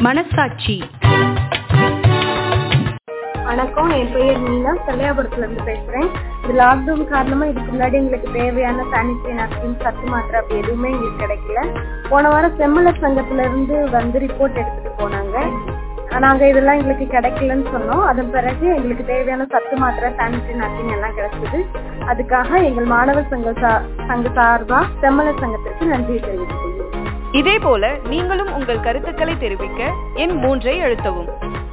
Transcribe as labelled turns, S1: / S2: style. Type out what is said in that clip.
S1: மனசாட்சி
S2: வணக்கம் என் பெயர் மீனா செல்லையாபுரத்துல இருந்து பேசுறேன் இந்த லாக்டவுன் காரணமா இதுக்கு முன்னாடி எங்களுக்கு தேவையான சானிட்டரி நாப்கின் சத்து மாத்திரை அப்படி எதுவுமே எங்களுக்கு கிடைக்கல போன வாரம் செம்மலர் சங்கத்துல இருந்து வந்து ரிப்போர்ட் எடுத்துட்டு போனாங்க நாங்க இதெல்லாம் எங்களுக்கு கிடைக்கலன்னு சொன்னோம் அதன் பிறகு எங்களுக்கு தேவையான சத்து மாத்திரை சானிட்டரி நாப்கின் எல்லாம் கிடைச்சது அதுக்காக எங்கள் மாணவர் சங்க சா- சங்க சார்பா செம்மலர் சங்கத்திற்கு நன்றி தெரிவித்துக் கொள்கிறேன்
S3: இதே போல நீங்களும் உங்கள் கருத்துக்களை தெரிவிக்க எண் மூன்றை அழுத்தவும்